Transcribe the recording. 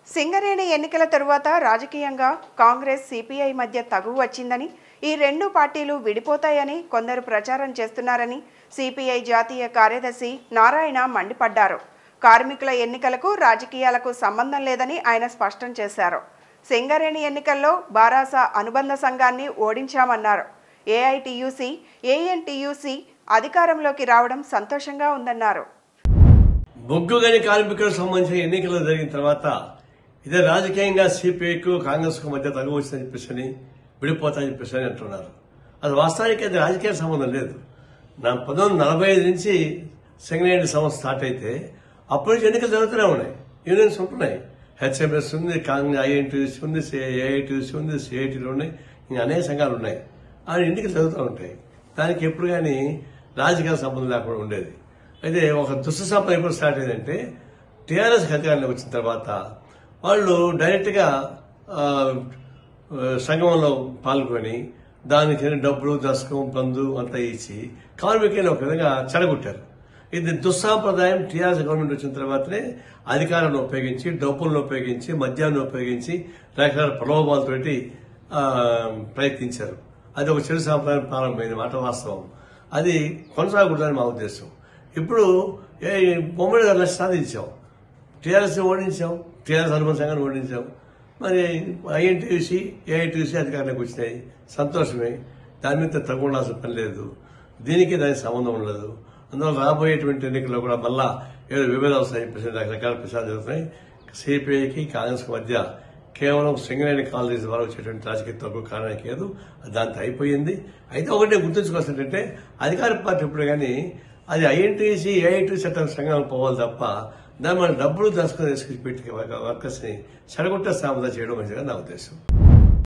సింగరేణి ఎన్నికల తరువాత రాజకీయంగా కాంగ్రెస్ సిపిఐ మధ్య తగువ వచ్చిందని ఈ రెండు పార్టీలు విడిపోతాయని కొందరు ప్రచారం చేస్తున్నారని సిపిఐ జాతీయ కార్యదర్శి నారాయణ మండిపడ్డారు కార్మికుల ఎన్నికలకు రాజకీయాలకు సంబంధం లేదని ఆయన స్పష్టం చేశారు సింగరేణి ఎన్నికల్లో బారాస అనుబంధ సంఘాన్ని ఓడించామన్నారు ఏఐటియుసి ఏఎన్టీయూసీ అధికారంలోకి రావడం సంతోషంగా ఉందన్నారు బొగ్గు గని కార్మికులకు సంబంధించిన ఎన్నికలు జరిగిన తర్వాత ఇదే రాజకీయంగా సిపిఐకు కాంగ్రెస్ కు మధ్య తగు వచ్చిందని చెప్పేసి అని విడిపోతాయని చెప్పేసి అని అంటున్నారు అది వాస్తవానికి అది రాజకీయ సంబంధం లేదు నా పంతొమ్మిది నలభై ఐదు నుంచి సింగరేణి సంస్థ స్టార్ట్ అయితే అప్పటి నుంచి ఎన్నికలు జరుగుతూనే ఉన్నాయి యూనియన్స్ ఉంటున్నాయి హెచ్ఎంఎస్ ఉంది కాంగ్రెస్ ఐఎన్టీసీ ఉంది ఏఐటీసీ ఉంది సిఐటీలు ఉన్నాయి ఇంకా అనేక సంఘాలు ఉన్నాయి ఆ ఎన్నికలు జరుగుతూ ఉంటాయి దానికి ఎప్పుడు కానీ రాజకీయ సంబంధం లేకుండా ఉండేది అయితే ఒక దుష్ట సంపద ఎప్పుడు స్టార్ట్ అయిందంటే టీఆర్ఎస్ అధికారంలోకి వచ్చిన తర్వాత వాళ్ళు డైరెక్ట్గా ఆ, ఆ, సంగమంలో పాల్గొని దానికి డబ్బులు దశకం బంధు అంతా ఇచ్చి కార్మికులను ఒక విధంగా చెడగొట్టారు ఇది దుస్సాంప్రదాయం టీఆర్ఎస్ గవర్నమెంట్ వచ్చిన తర్వాతనే అధికారాన్ని ఉపయోగించి డబ్బులను ఉపయోగించి మద్యాన్ని ఉపయోగించి రకరకాల ప్రలోభాలతోటి ఆ, ప్రయత్నించారు అది ఒక చెడు సాంప్రదాయం ప్రారంభమైంది మాట వాస్తవం అది కొనసాగకూడదని మా ఉద్దేశం ఇప్పుడు ఏ బొమ్మడి గారు లక్ష సాధించాం టీఆర్ఎస్ ఓడించాం టీఆర్ఎస్ అనుబంధ సంఘాన్ని ఓడించాం మరి ఐఎన్టీసీ ఏఐటీసీ అధికారంలోకి వచ్చినాయి సంతోషమే దాని మీద తగ్గుండాల్సిన పని లేదు దీనికి దానికి సంబంధం ఉండదు అందువల్ల రాబోయేటువంటి ఎన్నికల్లో కూడా మళ్ళా ఏదో విభేదాలు వస్తాయి చెప్పేసి రకరకాల ప్రచారం జరుగుతున్నాయి సిపిఐకి కాంగ్రెస్ మధ్య కేవలం సింగరేణి కాలనీస్ ద్వారా వచ్చేటువంటి రాజకీయ తగ్గు కారణానికి లేదు దాంతో అయిపోయింది అయితే ఒకటే గుర్తుంచుకోవాల్సింది ఏంటంటే అధికార పార్టీ ఇప్పుడు కానీ అది ఐఎన్టీసీ ఏఐటీ చట్టం సంఘాలకు పోవాలి తప్ప దాన్ని మన డబ్బులు దశకుని తీసుకుని పెట్టి వర్కర్స్ ని చెడగొట్టే సామర్థ్యం చేయడం మంచిగా నా ఉద్దేశం